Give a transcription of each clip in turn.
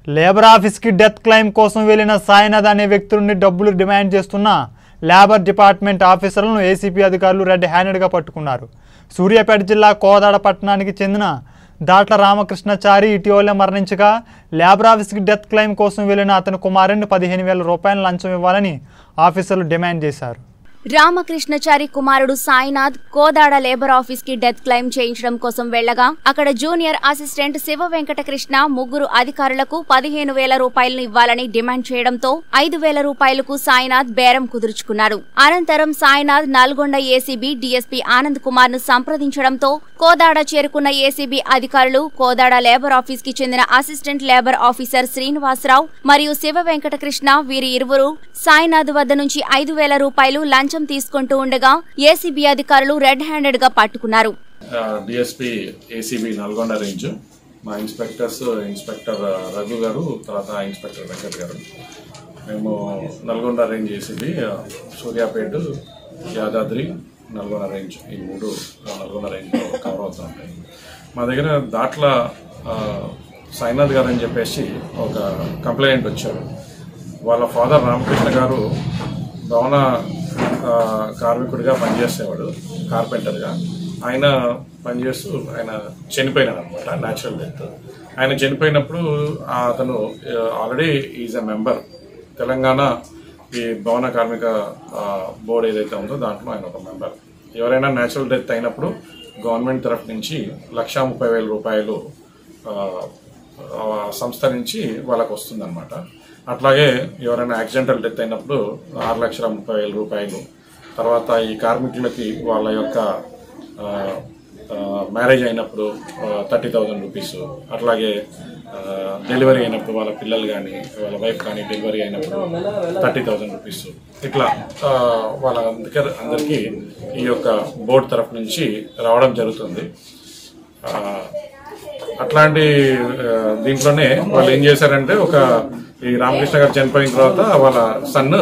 labour ఆఫీస్కి death claim కోసం వెళ్లిన సాయినాథ్ అనే వ్యక్తి నుండి డబ్బులు డిమాండ్ చేస్తున్న లేబర్ డిపార్ట్మెంట్ ఆఫీసర్లను ఏసీపీ అధికారులు రెడ్ హ్యాండెడ్గా పట్టుకున్నారు సూర్యాపేట జిల్లా కోదాడ పట్టణానికి చెందిన దాట్ల రామకృష్ణచారి ఇటీవలే మరణించగా లేబర్ ఆఫీస్కి డెత్ క్లెయిమ్ కోసం వెళ్లిన అతని కుమారుడిని పదిహేను వేల రూపాయల లంచం ఇవ్వాలని ఆఫీసర్లు డిమాండ్ చేశారు రామకృష్ణచారి కుమారుడు సాయినాథ్ కోదాడ లేబర్ ఆఫీస్ కి డెత్ క్లెయిమ్ చేయించడం కోసం వెళ్లగా అక్కడ జూనియర్ అసిస్టెంట్ శివ వెంకటకృష్ణ ముగ్గురు అధికారులకు పదిహేను వేల రూపాయలను ఇవ్వాలని డిమాండ్ చేయడంతో ఐదు వేల రూపాయలకు సాయినాథ్ బేరం కుదుర్చుకున్నారు అనంతరం సాయినాథ్ నల్గొండ ఏసీబీ డీఎస్పీ ఆనంద్ కుమార్ ను సంప్రదించడంతో కోదాడ చేరుకున్న ఏసీబీ అధికారులు కోదాడ లేబర్ ఆఫీస్ కి చెందిన అసిస్టెంట్ లేబర్ ఆఫీసర్ శ్రీనివాసరావు మరియు శివ వెంకటకృష్ణ వీరి ఇరువురు సాయినాథ్ వద్ద నుంచి ఐదు వేల రూపాయలు లంచం తీసుకుంటూ ఉండగా ఏసీబీ అధికారులు రెడ్ హ్యాండెడ్ గా పట్టుకున్నారు డిఎస్పి ఏసీబీ నల్గొండ రేంజ్ మా ఇన్స్పెక్టర్స్ ఇన్స్పెక్టర్ రఘు గారు తర్వాత ఇన్స్పెక్టర్ వెంకట్ గారు మేము Nalgonda range ACB Suryapet Yadadri Nalgonda range ఈ మూడు నల్గొండ రేంజ్లో కవర్ అవుతూ ఉంటాయి మా దగ్గర దాట్ల ఆ, సాయినాథ్ గారు అని చెప్పేసి ఒక కంప్లైంట్ వచ్చారు వాళ్ళ ఫాదర్ రామకృష్ణ గారు భవన ఆ, కార్మికుడిగా పనిచేసేవాడు కార్పెంటర్గా ఆయన పనిచేస్తూ ఆయన చనిపోయినాడు అనమాట న్యాచురల్ డెత్ ఆయన చనిపోయినప్పుడు ఆ, అతను already is a member Telangana ఈ భవన కార్మిక ఆ, బోర్డు ఏదైతే ఉందో దాంట్లో ఆయన ఒక మెంబర్ ఎవరైనా న్యాచురల్ డెత్ అయినప్పుడు గవర్నమెంట్ తరఫు నుంచి లక్షా ముప్పై వేల రూపాయలు ఆ, ఆ సంస్థ నుంచి వాళ్ళకు వస్తుందన్నమాట అట్లాగే ఎవరైనా యాక్సిడెంటల్ డెత్ అయినప్పుడు ఆరు లక్షల ముప్పై వేల రూపాయలు తర్వాత ఈ కార్మికులకి వాళ్ళ యొక్క ఆ, ఆ, మ్యారేజ్ అయినప్పుడు థర్టీ థౌజండ్ రూపీస్ అట్లాగే ఆ, డెలివరీ అయినప్పుడు వాళ్ళ పిల్లలు కానీ వాళ్ళ వైఫ్ కానీ డెలివరీ అయినప్పుడు థర్టీ థౌజండ్ రూపీస్ ఇట్లా ఆ, వాళ్ళ అందుకే అందరికీ ఈ యొక్క బోర్డు తరఫు నుంచి రావడం జరుగుతుంది ఆ, అట్లాంటి ఆ, దీంట్లోనే వాళ్ళు ఏం చేశారంటే ఒక ఈ రామకృష్ణ గారు చనిపోయిన తర్వాత వాళ్ళ సన్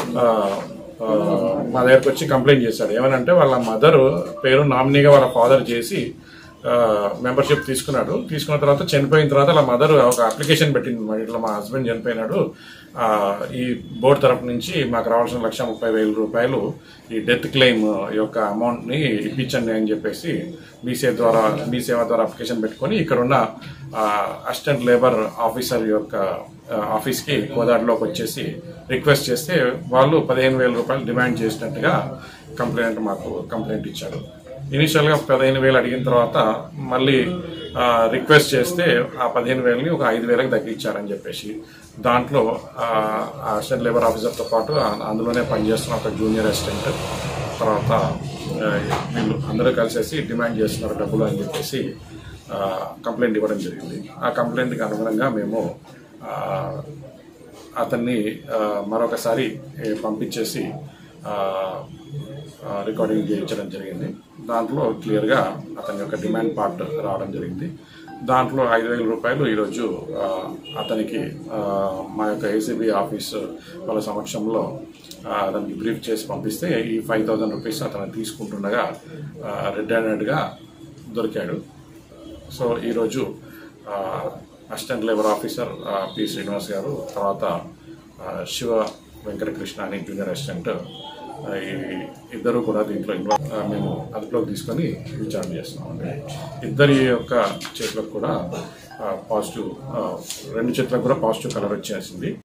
మా దగ్గరకు వచ్చి కంప్లైంట్ చేశాడు ఏమనంటే వాళ్ళ మదర్ పేరు నామినీగా వాళ్ళ ఫాదర్ చేసి మెంబర్షిప్ తీసుకున్నాడు తీసుకున్న తర్వాత చనిపోయిన తర్వాత వాళ్ళ మదర్ ఒక అప్లికేషన్ పెట్టింది మరి ఇట్లా మా హస్బెండ్ చనిపోయినాడు ఆ, ఈ బోర్డు తరపు నుంచి మాకు రావాల్సిన లక్ష ముప్పై వేల రూపాయలు ఈ డెత్ క్లెయిమ్ యొక్క అమౌంట్ని ఇప్పించండి అని చెప్పేసి మీ సేవ ద్వారా మీ సేవ ద్వారా అప్లికేషన్ పెట్టుకొని ఇక్కడున్న అసిస్టెంట్ లేబర్ ఆఫీసర్ యొక్క ఆ, ఆఫీస్కి కోదాడలోకి వచ్చేసి రిక్వెస్ట్ చేస్తే వాళ్ళు పదిహేను వేల రూపాయలు డిమాండ్ చేసినట్టుగా కంప్లైంట్ మాకు కంప్లైంట్ ఇచ్చారు ఇనిషియల్గా పదిహేను వేలు అడిగిన తర్వాత మళ్ళీ ఆ, రిక్వెస్ట్ చేస్తే ఆ పదిహేను వేలని ఒక ఐదు వేలకు తగ్గించారని చెప్పేసి దాంట్లో ఆ, ఆ అసిస్టెంట్ లేబర్ ఆఫీసర్తో పాటు ఆ- అందులోనే పనిచేస్తున్న ఒక జూనియర్ అసిస్టెంట్ తర్వాత ఆ, వీళ్ళు అందరూ కలిసేసి డిమాండ్ చేస్తున్నారు డబ్బులు అని చెప్పేసి ఆ, కంప్లైంట్ ఇవ్వడం జరిగింది ఆ కంప్లైంట్కి అనుగుణంగా మేము ఆ, అతన్ని ఆ, మరొకసారి ఏ, పంపించేసి ఆ, ఆ, రికార్డింగ్ చేయించడం జరిగింది దాంట్లో క్లియర్గా అతని యొక్క డిమాండ్ పార్ట్ రావడం జరిగింది దాంట్లో ఐదు వేల రూపాయలు ఈరోజు ఆ, అతనికి ఆ, మా యొక్క ఏసీబీ ఆఫీస్ వాళ్ళ సమక్షంలో ఆ, అతనికి బ్రీఫ్ చేసి పంపిస్తే ఈ ఫైవ్ థౌజండ్ రూపీస్ అతను తీసుకుంటుండగా రెడ్ హ్యాండెడ్గా దొరికాడు సో ఈరోజు ఆ, అసిస్టెంట్ లేబర్ ఆఫీసర్ ఆ, పి శ్రీనివాస్ గారు తర్వాత ఆ, శివ వెంకటకృష్ణ అని జూనియర్ అసిస్టెంట్ ఆ, ఈ ఇద్దరు కూడా దీంట్లో ఇన్వాల్వ్ ఆ, మేము అదుపులోకి తీసుకొని విచారణ చేస్తున్నామండి ఇద్దరి యొక్క చేతులకు కూడా పాజిటివ్ రెండు చేతులకు కూడా పాజిటివ్ కలర్ వచ్చేసింది